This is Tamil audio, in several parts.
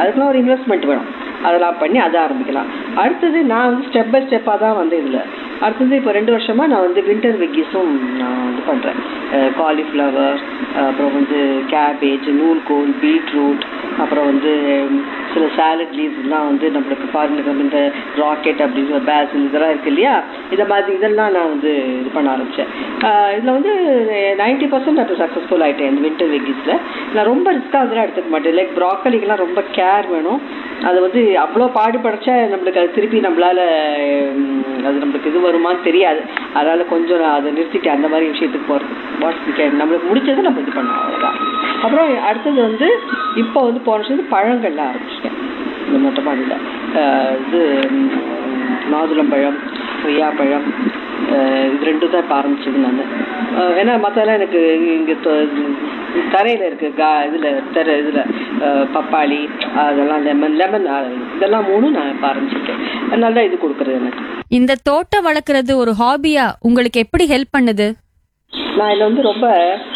அதுக்கெல்லாம் ஒரு இன்வெஸ்ட்மெண்ட் வேணும் அதெல்லாம் பண்ணி அதை ஆரம்பிக்கலாம் அடுத்தது நான் வந்து ஸ்டெப் பை ஸ்டெப்பாக தான் வந்து இதில் அடுத்தது இப்போ ரெண்டு வருஷமா நான் வந்து வின்டர் வெக்கிஸும் நான் இது பண்ணுறேன் காலிஃப்ளவர் அப்புறம் வந்து கேபேஜ் நூல்கோல் பீட்ரூட் அப்புறம் வந்து ம், சில சாலட் லீவ்ஸ்லாம் வந்து நம்மளுக்கு ஃபாரினுக்கு இந்த ராக்கெட் அப்படின்னு பேசில் இதெல்லாம் இருக்கு இல்லையா இதை மாதிரி இதெல்லாம் நான் வந்து இது பண்ண ஆரம்பித்தேன் இதில் வந்து நைன்ட்டி பர்சன்ட் அது சக்ஸஸ்ஃபுல் ஆகிட்டேன் இந்த வின்டர் வெக்கிஸில் நான் ரொம்ப ரிஸ்க்காக அதெல்லாம் எடுத்துக்க மாட்டேன் லைக் ப்ராக்கலிக்கெலாம் ரொம்ப கேர் வேணும் அது வந்து அவ்வளோ பாடுபடைச்சா நம்மளுக்கு அது திருப்பி நம்மளால ம், அது நம்மளுக்கு இது வருமான்னு தெரியாது அதனால கொஞ்சம் நான் அதை நிறுத்திட்டு அந்த மாதிரி விஷயத்துக்கு போகிறது வாட்ஸ் நம்மளுக்கு முடிச்சதை நம்ம இது பண்ணோம் அவ்வளோதான் அப்புறம் அடுத்தது வந்து இப்போ வந்து போன வருஷம் பழங்கள்லாம் ஆரம்பிச்சிட்டேன் இந்த மொட்டை மாடியில் இது ம், மாதுளம்பழம் கொய்யாப்பழம் அஹ், இது ரெண்டும் தான் இப்போ ஆரம்பிச்சது நான் ஏன்னா மற்றெல்லாம் எனக்கு இங்கே தரையில் இருக்கு கா இதில் தர இதில் பப்பாளி அதெல்லாம் லெமன் லெமன் இதெல்லாம் மூணும் நான் இப்போ ஆரம்பிச்சிருக்கேன் அதனால தான் இது கொடுக்குறது எனக்கு இந்த தோட்டம் வளர்க்கறது ஒரு ஹாபியா உங்களுக்கு எப்படி ஹெல்ப் பண்ணுது நான் இதில் வந்து ரொம்ப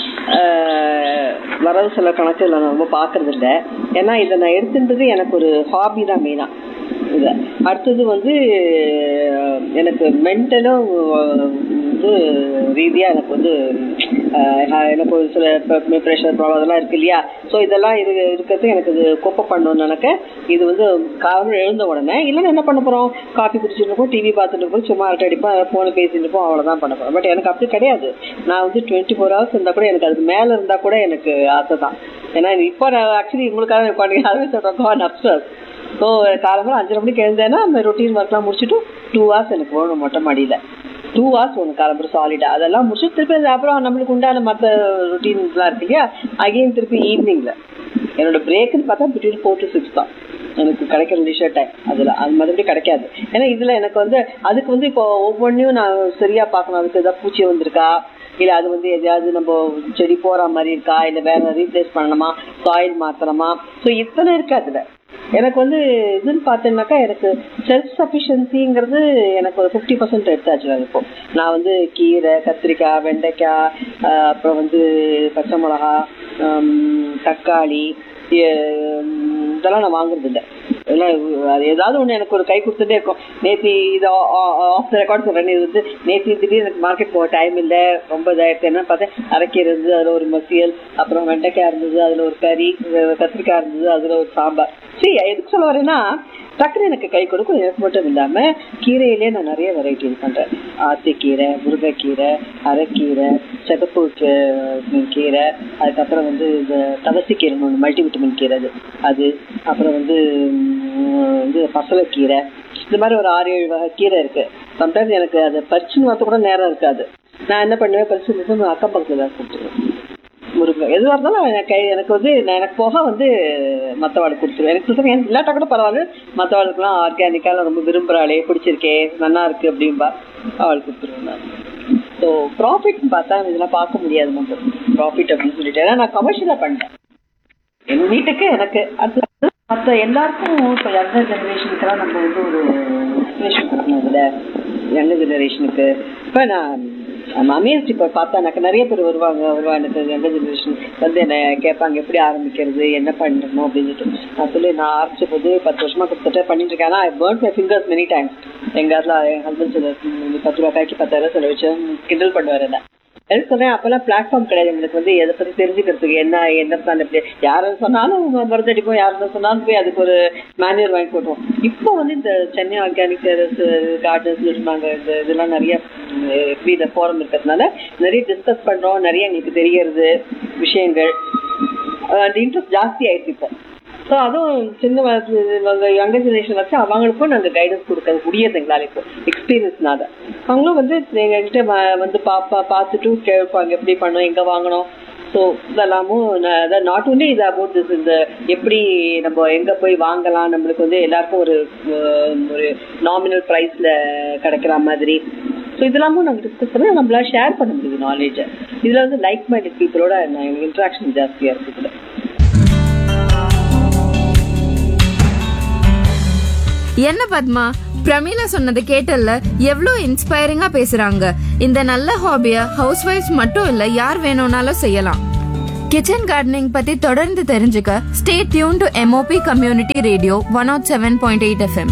அஹ், வரவு செலவு கணக்கு இதில் நான் ரொம்ப பார்க்கறது இல்ல ஏன்னா இதை நான் எடுத்துன்றது எனக்கு ஒரு ஹாபி தான் மெயினாக இதை அடுத்தது வந்து அஹ், எனக்கு மென்டலும் வந்து ரீதியாக எனக்கு வந்து அஹ், எனக்கு ஒரு சில ப்ரெஷர் ப்ராப்ளம் அதெல்லாம் இருக்கு இல்லையா ஸோ இதெல்லாம் இது இருக்கிறது எனக்கு இது கோப்ப பண்ணணும்னு நினைக்க இது வந்து காலம் எழுந்த உடனே இல்லைன்னா என்ன பண்ண போகிறோம் காஃபி குடிச்சிட்டு இருப்போம் டிவி பார்த்துட்டு இருப்போம் சும்மா அரட்டை அடிப்போம் ஃபோனை பேசிட்டு இருப்போம் அவ்வளோதான் பண்ண போகிறோம் பட் எனக்கு அப்படி கிடையாது நான் வந்து டுவெண்ட்டி ஃபோர் ஹவர்ஸ் இருந்தால் கூட எனக்கு அதுக்கு மேலே இருந்தால் கூட எனக்கு ஆசை தான் ஏன்னா இப்போ நான் ஆக்சுவலி உங்களுக்காக பண்ணி அதுவே சொல்கிறேன் அப்சர்ஸ் ஸோ காலம்பரம் அஞ்சரை மணிக்கு எழுந்தேன்னா அந்த ரொட்டீன் ஒர்க்லாம் முடிச்சுட்டு டூ ஹவர்ஸ் எனக்கு வேணும் மொட்டை மாடியில் டூ ஹவர்ஸ் ஒன்று காலம்பரம் சாலிடாக அதெல்லாம் முடிச்சுட்டு திருப்பி அது அப்புறம் நம்மளுக்கு உண்டான மற்ற ரொட்டீன்ஸ்லாம் இருக்கு இல்லையா அகெயின் திருப்பி ஈவினிங்கில் என்னோட பிரேக்குன்னு பார்த்தா பிட்வீன் ஃபோர் டு சிக்ஸ் தான் எனக்கு கிடைக்கிற லிஷர் டைம் அதில் அது மறுபடியும் கிடைக்காது ஏன்னா இதில் எனக்கு வந்து அதுக்கு வந்து இப்போ ஒவ்வொன்றையும் நான் சரியாக பார்க்கணும் அதுக்கு ஏதாவது பூச்சி வந்திருக்கா இல்லை அது வந்து எதையாவது நம்ம செடி போகிற மாதிரி இருக்கா இல்லை வேற ரீப்ளேஸ் பண்ணணுமா சாயில் மாற்றணுமா ஸோ இத்தனை இருக்கு அதில் எனக்கு வந்து இதுன்னு பார்த்தேன்னாக்கா எனக்கு செல்ஃப் சஃபிஷியன்சிங்கிறது எனக்கு ஒரு ஃபிஃப்டி பர்சன்ட் எடுத்தாச்சு நான் இப்போ நான் வந்து கீரை கத்திரிக்காய் வெண்டைக்காய் ஆஹ் அப்புறம் வந்து பச்சை மிளகா ஆம், தக்காளி எ- இதெல்லாம் நான் வாங்குறது இல்லை இதெல்லாம் அது ஏதாவது ஒன்று எனக்கு ஒரு கை கொடுத்துட்டே இருக்கும் நேத்தி இது ஆஃப் த ரெக்கார்ட் சொல்கிறேன் இது வந்து நேத்தி திடீர்னு எனக்கு மார்க்கெட் போக டைம் இல்லை ரொம்ப இதாகிடுச்சு என்ன பார்த்தேன் அரைக்கீரை இருந்தது அதில் ஒரு மசியல் அப்புறம் வெண்டைக்காய் இருந்தது அதில் ஒரு கறி அஹ் கத்திரிக்காய் இருந்தது அதில் ஒரு சாம்பார் சரி எதுக்கு சொல்ல வரேன்னா டக்குனு எனக்கு கை கொடுக்கும் எனக்கு மட்டும் இல்லாமல் கீரையிலே நான் நிறைய வெரைட்டி இது பண்ணுறேன் ஆத்திக்கீரை முருங்கைக்கீரை அரைக்கீரை சிகப்பு கீ- கீரை அதுக்கப்புறம் வந்து இந்த தவசிக்கீரைன்னு ஒன்று மல்டி விட்டமின் கீரை அது அது அப்புறம் வந்து ம், இது பசலைக்கீரை இந்த மாதிரி ஒரு ஆறு ஏழு வகை கீரை இருக்கு சம்டைம்ஸ் எனக்கு அதை பறிச்சுன்னு வரது கூட நேரம் இருக்காது நான் என்ன பண்ணுவேன் பறிச்சு நிறுத்தி அக்கம் பக்கத்தில் தான் கொடுத்துருவேன் முருங்கை எதுவாக இருந்தாலும் எனக்கு எனக்கு வந்து நான் எனக்கு போக வந்து மற்றவாளுக்கு கொடுத்துருவேன் எனக்கு கொடுத்துருவேன் எனக்கு இல்லாட்டா கூட பரவாயில்ல மற்றவாளுக்குலாம் ஆர்கானிக்காக ரொம்ப விரும்புகிறாளே பிடிச்சிருக்கே நல்லா இருக்கு அப்படின்பா அவளுக்கு கொடுத்துருவேன் நான் ஸோ ப்ராஃபிட் பார்த்தா இதெல்லாம் பார்க்க முடியாது நம்ம ப்ராஃபிட் அப்படின்னு சொல்லிட்டு ஏன்னா நான் கமர்ஷியலாக பண்ணிட்டேன் என் வீட்டுக்கு எனக்கு அடுத்து மற்ற எல்லாருக்கும் இப்போ யங்கர் ஜெனரேஷனுக்கெல்லாம் நம்ம வந்து ஒரு இன்ஸ்பிரேஷன் கொடுக்கணும் இதில் யங்கர் ஜெனரேஷனுக்கு இப்போ நான் அமேஸ்ட் இப்போ பார்த்தா எனக்கு நிறைய பேர் வருவாங்க வருவா எனக்கு யங்கர் ஜெனரேஷன் வந்து என்ன கேட்பாங்க எப்படி ஆரம்பிக்கிறது என்ன பண்ணணும் அப்படின்னு சொல்லிட்டு நான் சொல்லி நான் ஆரம்பிச்ச போது பத்து வருஷமா கிட்டத்தட்ட பண்ணிட்டு இருக்கேன் ஆனால் I burn my fingers many times எங்கள் அதில் என் ஹஸ்பண்ட் சொல்ல பத்து ரூபாய்க்கு பத்தாயிரம் செலவிச்சு கிண்டல் பண்ணுவார் என்ன எதுக்கு சொல்றேன் அப்பெல்லாம் பிளாட்ஃபார்ம் கிடையாது எங்களுக்கு வந்து எதை பத்தி தெரிஞ்சுக்கிறதுக்கு என்ன என்ன தான் எப்படி யாரும் சொன்னாலும் மருந்தடிப்போம் யாரும் சொன்னாலும் போய் அதுக்கு ஒரு மேனுவல் வாங்கி போட்டுருவோம் இப்போ வந்து இந்த சென்னை ஆர்கானிக் கார்டன்ஸ் இருந்தாங்க இந்த இதெல்லாம் நிறைய எப்படி இந்த ஃபோரம் இருக்கிறதுனால நிறைய டிஸ்கஸ் பண்றோம் நிறைய எங்களுக்கு தெரியறது விஷயங்கள் அந்த இன்ட்ரெஸ்ட் ஜாஸ்தி ஆயிடுச்சு இப்போ ஸோ அதுவும் சின்ன வயசு இவங்க யங்கர் ஜெனரேஷன் வச்சு அவங்களுக்கும் நாங்கள் கைடன்ஸ் கொடுக்க முடியாது எங்களால் இப்போ எக்ஸ்பீரியன்ஸ்னால அவங்களும் வந்து எங்ககிட்ட வ- வந்து பாப்பா பார்த்துட்டு கேட்பாங்க எப்படி பண்ணோம் எங்கே வாங்கணும் ஸோ இதெல்லாமும் நாட் ஒன்லி இது அபவுட் திஸ் இந்த எப்படி நம்ம எங்கே போய் வாங்கலாம் நம்மளுக்கு வந்து எல்லாருக்கும் ஒரு அஹ், ஒரு நாமினல் ப்ரைஸில் கிடைக்கிற மாதிரி ஸோ இதெல்லாமும் நாங்கள் டிஸ்கஸ் பண்ணி நம்மளால ஷேர் பண்ண முடியுது நாலேஜை இதில் வந்து லைக் மைண்டட் பீப்புளோட இன்ட்ராக்ஷன் ஜாஸ்தியாக இருக்குது இதில் என்ன பத்மா பிரமீளா சொன்னதை கேட்டல்ல எவ்வளோ இன்ஸ்பைரிங்கா பேசுறாங்க இந்த நல்ல ஹாபிய ஹவுஸ் ஒய்ஃப்ஸ் மட்டும் இல்ல யார் வேணும்னாலும் செய்யலாம் கிச்சன் கார்டனிங் பத்தி தொடர்ந்து தெரிஞ்சுக்க stay tuned to MOP community radio one not seven point eight FM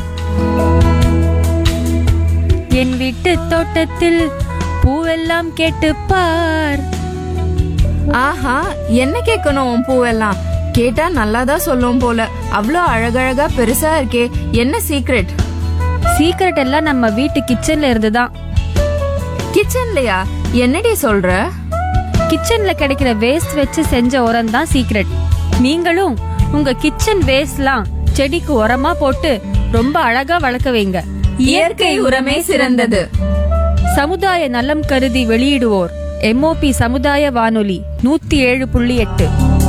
என் வீட்டு தோட்டத்தில் பூவெல்லாம் கேட்டுப் பார் ஆஹா என்ன கேட்கணும் உன் பூவெல்லாம் கேட்டா நல்லாதான் சொல்லும் போல அவ்வளோ அழகழகா பெருசா இருக்கே என்ன சீக்ரெட் சீக்ரெட் எல்லாம் நம்ம வீட்டு கிச்சன்ல இருந்து தான் கிச்சன்லயா என்னடி சொல்ற கிச்சன்ல கிடைக்கிற வேஸ்ட் வச்சு செஞ்ச உரம் தான் சீக்ரெட் நீங்களும் உங்க கிச்சன் வேஸ்ட்லாம் செடிக்கு உரமா போட்டு ரொம்ப அழகா வளர்க்க வைங்க இயற்கை உரமே சிறந்தது சமுதாய நலம் கருதி வெளியிடுவோர் எம்ஓபி சமுதாய வானொலி நூத்தி ஏழு புள்ளி எட்டு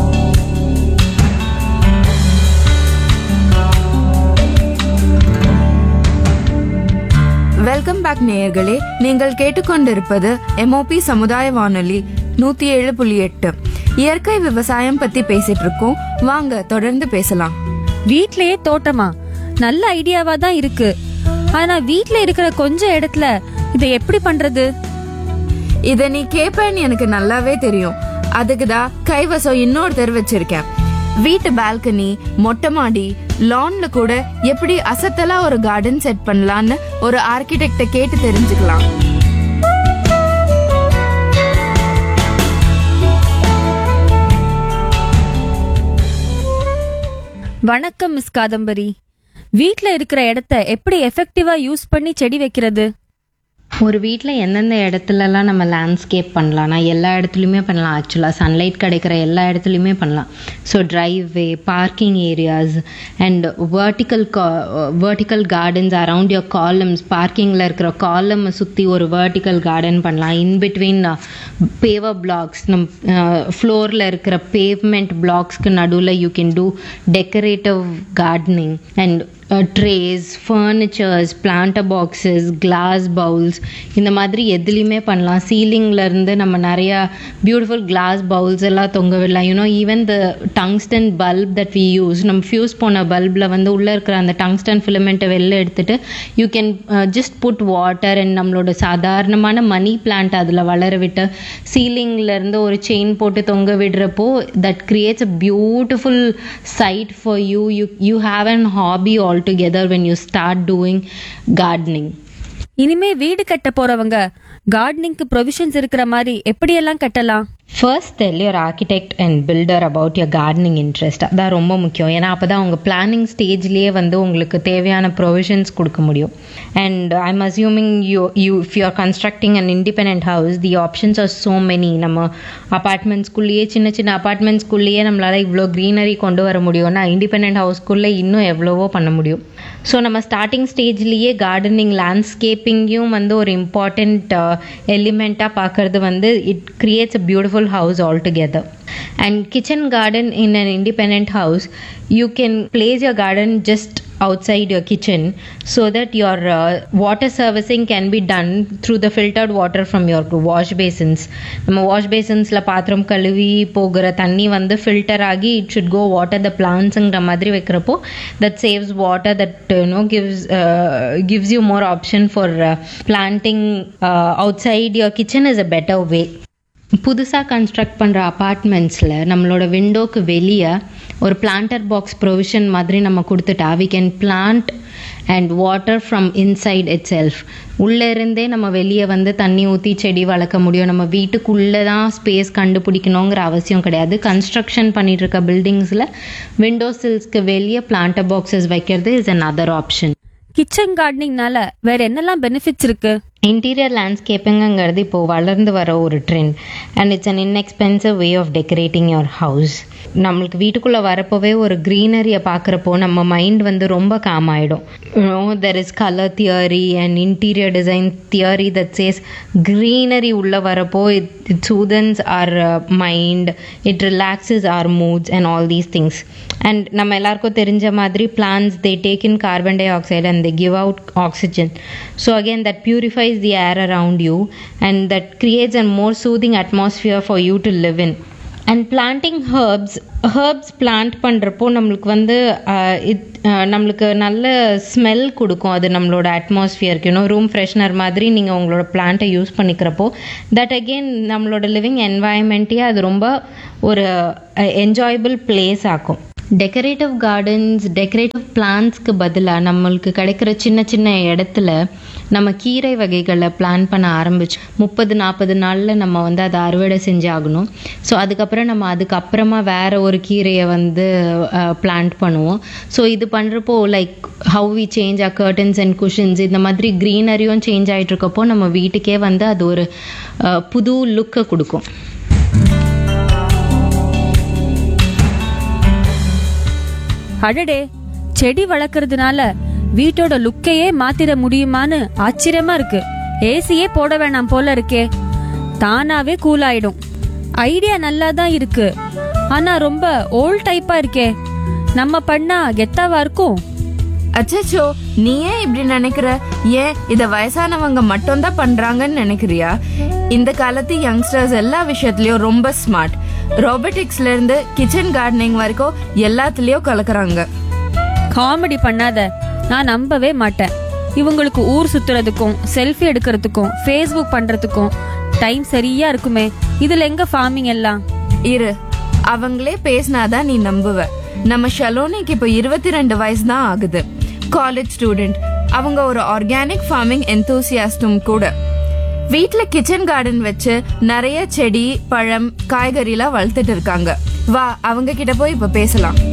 வெல்கம் பேக் நேயர்களே நீங்கள் கேட்டுக்கொண்டிருப்பது எம்ஓபி சமுதாய வானொலி நூத்தி ஏழு புள்ளி எட்டு இயற்கை விவசாயம் பத்தி பேசிட்டு இருக்கோம் வாங்க தொடர்ந்து பேசலாம் வீட்லயே தோட்டமா நல்ல ஐடியாவா தான் இருக்கு ஆனா வீட்ல இருக்கிற கொஞ்சம் இடத்துல இதை எப்படி பண்றது இத நீ கேப்பேன்னு எனக்கு நல்லாவே தெரியும் அதுக்கு தான் கைவசம் இன்னொருத்தர் வச்சிருக்கேன் வீட்டு பால்கனி மொட்டை மாடி லான்ல கூட எப்படி அசத்தலா ஒரு கார்டன் செட் பண்ணலான்னு ஒரு ஆர்கிடெக்ட கேட்டு தெரிஞ்சுக்கலாம் வணக்கம் மிஸ் காதம்பரி வீட்ல இருக்கிற இடத்த எப்படி எஃபெக்டிவா யூஸ் பண்ணி செடி வைக்கிறது ஒரு வீட்டில் எந்தெந்த இடத்துலலாம் நம்ம லேண்ட்ஸ்கேப் பண்ணலாம்னா எல்லா இடத்துலையுமே பண்ணலாம் ஆக்சுவலாக சன்லைட் கிடைக்கிற எல்லா இடத்துலையுமே பண்ணலாம் so driveway parking areas and vertical vertical gardens around your columns பார்க்கிங்கில் இருக்கிற காலமை சுற்றி ஒரு வேர்ட்டிக்கல் கார்டன் பண்ணலாம் இன் பிட்வீன் பேவர் பிளாக்ஸ் நம் ஃப்ளோரில் இருக்கிற பேவ்மெண்ட் பிளாக்ஸ்க்கு நடுவில் you can do decorative gardening and trays furnitures planter boxes glass bowls இந்த மாதிரி எதுலேயுமே பண்ணலாம் சீலிங்ல இருந்து நம்ம நிறையா பியூட்டிஃபுல் கிளாஸ் பவுல்ஸ் எல்லாம் தொங்க விடலாம் you know even the tungsten bulb that we use நம்ம ஃபியூஸ் போன பல்பில் வந்து உள்ளே இருக்கிற அந்த டங்ஸ்டன் ஃபிலமெண்ட்டை வெளில எடுத்துட்டு you can just put water and நம்மளோட சாதாரணமான மணி பிளான்ட் அதில் வளர விட்டு சீலிங்ல இருந்து ஒரு செயின் போட்டு தொங்க விடுறப்போ that creates a beautiful sight for you you you have an hobby altogether when you start doing gardening இனிமே வீடு கட்ட போறவங்க கார்டனிங்க்கு ப்ரொவிஷன்ஸ் இருக்கிற மாதிரி எப்படியெல்லாம் கட்டலாம் first tell your architect and builder about your gardening interest அதான் ரொம்ப முக்கியம் ஏன்னா அப்போ தான் உங்கள் பிளானிங் ஸ்டேஜ்லேயே வந்து உங்களுக்கு தேவையான ப்ரொவிஷன்ஸ் கொடுக்க முடியும் and I'm assuming you you if you are constructing an independent house the options are so many நம்ம அப்பார்ட்மெண்ட்ஸ்குள்ளேயே சின்ன சின்ன அப்பார்ட்மெண்ட்ஸ்குள்ளேயே நம்மளால் இவ்வளோ க்ரீனரி கொண்டு வர முடியும்னா இண்டிபெண்ட் ஹவுஸ்க்குள்ளே இன்னும் எவ்வளவோ பண்ண முடியும் ஸோ நம்ம ஸ்டார்டிங் ஸ்டேஜ்லேயே கார்டனிங் லேண்ட்ஸ்கேப்பிங்கையும் வந்து ஒரு இம்பார்ட்டண்ட் எலிமெண்ட்டாக பார்க்கறது வந்து it creates a beautiful house altogether. And kitchen garden in an independent house, you can place your garden just outside your kitchen so that your uh, water servicing can be done through the filtered water from your wash basins நம்ம வாஷ் பேசின்ஸில் பாத்திரம் கழுவி போகிற தண்ணி வந்து ஃபில்டர் ஆகி it should go water the பிளான்ஸுங்கிற மாதிரி வைக்கிறப்போ that saves water that you know gives gives you more option for planting outside your kitchen is a better way புதுசாக கன்ஸ்ட்ரக்ட் பண்ணுற அப்பார்ட்மெண்ட்ஸில் நம்மளோட விண்டோக்கு வெளியே ஒரு பிளான்டர் பாக்ஸ் ப்ரொவிஷன் மாதிரி நம்ம கொடுத்துட்டா we can plant and water from inside itself உள்ளே இருந்தே நம்ம வெளியே வந்து தண்ணி ஊற்றி செடி வளர்க்க முடியும் நம்ம வீட்டுக்குள்ளே தான் ஸ்பேஸ் கண்டுபிடிக்கணுங்கிற அவசியம் கிடையாது கன்ஸ்ட்ரக்ஷன் பண்ணிட்டு இருக்க பில்டிங்ஸில் விண்டோ சில்ஸ்க்கு வெளியே பிளான்டர் பாக்ஸஸ் வைக்கிறது is another option kitchen கார்டனிங்னால வேற என்னெல்லாம் பெனிஃபிட்ஸ் இருக்கு இன்டீரியர் லேண்ட்ஸ்கேப்பிங்கிறது இப்போது வளர்ந்து வர ஒரு trend and it's an inexpensive way of decorating your house நம்மளுக்கு வீட்டுக்குள்ளே வரப்போவே ஒரு க்ரீனரியை பார்க்குறப்போ நம்ம மைண்ட் வந்து ரொம்ப காம் ஆகிடும் there is colour theory and interior design theory that says greenery உள்ளே வரப்போ it it soothes our mind it relaxes our moods and all these things and நம்ம எல்லாருக்கும் தெரிஞ்ச மாதிரி plants they take in carbon dioxide and they give out oxygen so again that purifies the air around you and that creates a more soothing atmosphere for you to live in and planting herbs herbs plant பண்ணுறப்போ நம்மளுக்கு வந்து ஆஹ், it- ஆஹ், நம்மளுக்கு நல்ல ஸ்மெல் கொடுக்கும் அது நம்மளோட அட்மாஸ்ஃபியருக்கு இன்னும் ரூம் ஃப்ரெஷ்னர் மாதிரி நீங்கள் உங்களோட பிளான்ட்டை யூஸ் பண்ணிக்கிறப்போ தட் அகெயின் நம்மளோட லிவிங் என்வாயன்மெண்ட்டையே அது ரொம்ப ஒரு என்ஜாயபிள் பிளேஸ் ஆக்கும் டெக்கரேட்டிவ் கார்டன்ஸ் டெக்கரேட்டிவ் பிளான்ஸ்க்கு பதிலாக நம்மளுக்கு கிடைக்கிற சின்ன சின்ன இடத்துல நம்ம கீரை வகைகளை பிளான் பண்ண ஆரம்பிச்சு முப்பது நாற்பது நாளில் நம்ம வந்து அதை அறுவடை செஞ்சாகணும் ஸோ அதுக்கப்புறம் நம்ம அதுக்கப்புறமா வேற ஒரு கீரையை வந்து பிளான்ட் பண்ணுவோம் ஸோ இது பண்ணுறப்போ like how we change a curtains and cushions இந்த மாதிரி க்ரீனரியும் சேஞ்ச் ஆகிட்டு இருக்கப்போ நம்ம வீட்டுக்கே வந்து அது ஒரு அஹ், புது லுக்கை கொடுக்கும் அடடே செடி வளர்க்கறதுனால வீட்டோட லுக்கையே மாத்திட முடியுமான்னு ஆச்சரியமா இருக்கு ஏசியே போட வேணாம் போல இருக்கே தானாவே கூல் ஆயிடும் ஐடியா நல்லா தான் இருக்கு ஆனா ரொம்ப ஓல்ட் டைப்பா இருக்கே நம்ம பண்ணா கெத்தாவா இருக்கும் அச்சச்சோ நீ ஏன் இப்படி நினைக்கிற ஏன் இத வயசானவங்க மட்டும் தான் பண்றாங்கன்னு நினைக்கிறியா இந்த காலத்து யங்ஸ்டர்ஸ் எல்லா விஷயத்துலயும் ரொம்ப ஸ்மார்ட் ரோபோட்டிக்ஸ்ல இருந்து கிச்சன் கார்டனிங் வரைக்கும் எல்லாத்துலயும் கலக்குறாங்க காமெடி பண்ணாத நான் நம்பவே மாட்டேன் இவங்களுக்கு ஊர் சுத்துறதுக்கும் செல்ஃபி எடுக்கிறதுக்கும் ஃபேஸ்புக் பண்றதுக்கும் டைம் சரியா இருக்குமே இதுல எங்க ஃபார்மிங் எல்லாம் இரு அவங்களே பேசினாதான் நீ நம்புவ நம்ம ஷலோனிக்கு இப்போ இருபத்தி ரெண்டு வயசு தான் ஆகுது காலேஜ் ஸ்டூடெண்ட் அவங்க ஒரு ஆர்கானிக் ஃபார்மிங் எந்தூசியாஸ்டும் கூட வீட்ல கிச்சன் கார்டன் வச்சு நிறைய செடி பழம் காய்கறிலாம் வளர்த்துட்டு இருக்காங்க வா அவங்க கிட்ட போய் இப்ப பேசலாம்